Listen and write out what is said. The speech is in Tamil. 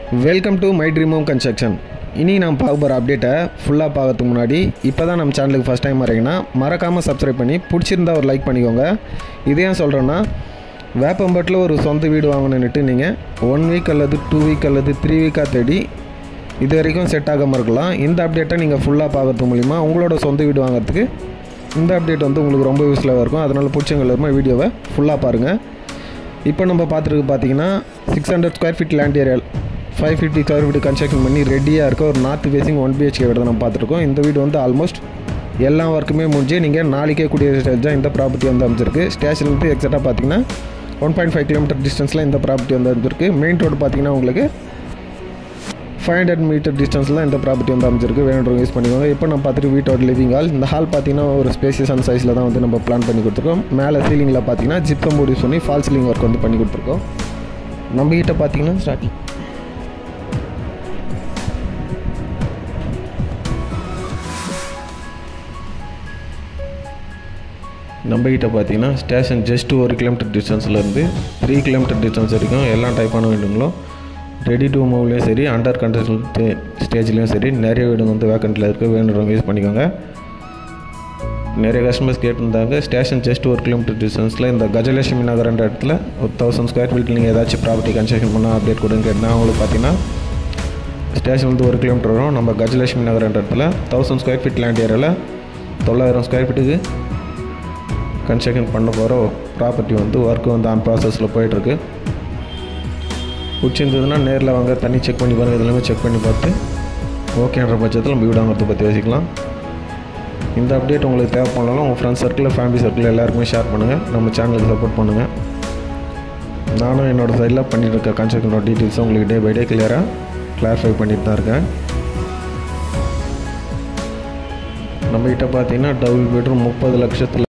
welcome to my dream home construction இனி நான் பார்க்க போகிற அப்டேட்டை ஃபுல்லாக பார்க்கறதுக்கு முன்னாடி இப்போ தான் நம்ம சேனலுக்கு ஃபஸ்ட் டைம் வரீங்கன்னா மறக்காமல் சப்ஸ்கிரைப் பண்ணி பிடிச்சிருந்தா ஒரு லைக் பண்ணிக்கோங்க இது ஏன் சொல்கிறேன்னா வேப்பம்பட்டில் ஒரு சொந்த வீடு வாங்கணுன்னுட்டு நீங்கள் ஒன் வீக் அல்லது டூ வீக் அல்லது த்ரீ வீக்காக தேடி இது வரைக்கும் செட் ஆகாமல் இருக்கலாம் இந்த அப்டேட்டை நீங்கள் ஃபுல்லாக பார்க்கறது மூலிமா உங்களோட சொந்த வீடு வாங்குறதுக்கு இந்த அப்டேட் வந்து உங்களுக்கு ரொம்ப யூஸ்ஃபுல்லாக இருக்கும் அதனால் பிடிச்சவங்க வீடியோவை ஃபுல்லாக பாருங்கள் இப்போ நம்ம பார்த்துருக்கு பார்த்தீங்கன்னா six hundred square feet land area five fifty square feet construction பண்ணி ரெடியாக இருக்க ஒரு நார்த் ஃபேசிங் ஒன் பிஹெச்கே வீடு தான் நம்ம பார்த்துருக்கோம் இந்த வீடு வந்து ஆல்மோஸ்ட் எல்லா ஒர்க்குமே முடிஞ்சு நீங்கள் நாளைக்கே கூடிய ஸ்டேஜ் தான் இந்த ப்ராப்பர்ட்டி வந்து அமைச்சிருக்கு ஸ்டேஷன்லேருந்து எக்ஸாக்டாக பார்த்தீங்கன்னா ஒன் பாயிண்ட் ஃபைவ் கிலோமீட்டர் டிஸ்டன்ஸில் இந்த ப்ராப்பர்ட்டி வந்து அமைச்சிருக்கு மெயின் ரோடு பார்த்தீங்கன்னா உங்களுக்கு ஃபைவ் ஹண்ட்ரட் மீட்டர் டிஸ்டன்ஸில் இந்த ப்ராப்பர்ட்டி வந்து அமைச்சிருக்கு வேணுன்றவங்க யூஸ் பண்ணிக்கோங்க இப்போ நம்ம பார்த்துட்டு வீட்டோட லிவிங் ஹால் இந்த ஹால் பார்த்தீங்கன்னா ஒரு ஸ்பேசியஸான சைஸில் தான் வந்து நம்ம பிளான் பண்ணி கொடுத்துருக்கோம் மேலே சீலிங்கில் பார்த்தீங்கன்னா ஜிப்சம் போர்டு யூஸ் பண்ணி ஃபால் சீலிங் ஒர்க் வந்து பண்ணி கொடுத்துருக்கோம் நம்ம கிட்ட பார்த்தீங்கன்னா ஸ்டார்டிங் நம்மக்கிட்ட பார்த்தீங்கன்னா ஸ்டேஷன் ஜஸ்ட் ஒரு கிலோமீட்டர் டிஸ்டன்ஸ்லேருந்து த்ரீ கிலோமீட்டர் டிஸ்டன்ஸ் வரைக்கும் எல்லா டைப்பான வீடுங்களும் ரெடி டு மூவ்லேயும் சரி அண்டர் கன்ஸ்ட்ரக்ஷன் ஸ்டேஜ்லேயும் சரி நிறைய வீடுங்க வந்து வேக்கண்ட்டில் இருக்குது வேணுறவங்க யூஸ் பண்ணிக்கோங்க நிறைய கஸ்டமர்ஸ் கேட்டிருந்தாங்க ஸ்டேஷன் ஜஸ்ட் ஒரு கிலோமீட்டர் டிஸ்டன்ஸில் இந்த கஜலட்சுமி நகர்ன்ற இடத்துல ஒரு தௌசண்ட் ஸ்கொயர் ஃபீட் நீங்கள் ஏதாச்சும் ப்ராப்பர்ட்டி கன்ஸ்ட்ரக்ஷன் பண்ணால் அப்டேட் கொடுங்க கேட்டால் அவங்களுக்கு பார்த்தீங்கன்னா ஸ்டேஷன் வந்து ஒரு கிலோமீட்டர் வரும் நம்ம கஜலட்சுமி நகர்ன்ற இடத்துல தௌசண்ட் ஸ்கொயர் ஃபீட் லேண்ட் ஏரியாவில் தொள்ளாயிரம் ஸ்கொயர் ஃபீட்டுக்கு கன்ஸ்ட்ரக்ஷன் பண்ண போகிற ப்ராப்பர்ட்டி வந்து ஒர்க்கு வந்து ஆன் ப்ராசஸில் போயிட்டுருக்கு பிடிச்சிருந்ததுன்னா நேரில் வாங்க தண்ணி செக் பண்ணி பாருங்கள் இதெல்லாமே செக் பண்ணி பார்த்து ஓகேன்ற பட்சத்தில் நம்ம வீடு வாங்குறத பற்றி யோசிக்கலாம் இந்த அப்டேட் உங்களுக்கு தேவைப்படலாம் உங்கள் ஃப்ரெண்ட்ஸ் சர்க்கிள் ஃபேமிலி சர்க்கிள் எல்லாருக்குமே ஷேர் பண்ணுங்கள் நம்ம சேனலுக்கு சப்போர்ட் பண்ணுங்கள் நானும் என்னோடய சைடில் பண்ணிட்டு இருக்க கன்ஸ்ட்ரக்ஷனோட டீட்டெயில்ஸை உங்களுக்கு டே பை டே கிளியராக கிளாரிஃபை பண்ணிட்டு தான் இருக்கேன் நம்மக்கிட்ட பார்த்தீங்கன்னா டபுள் பெட்ரூம் முப்பது லட்சத்தில்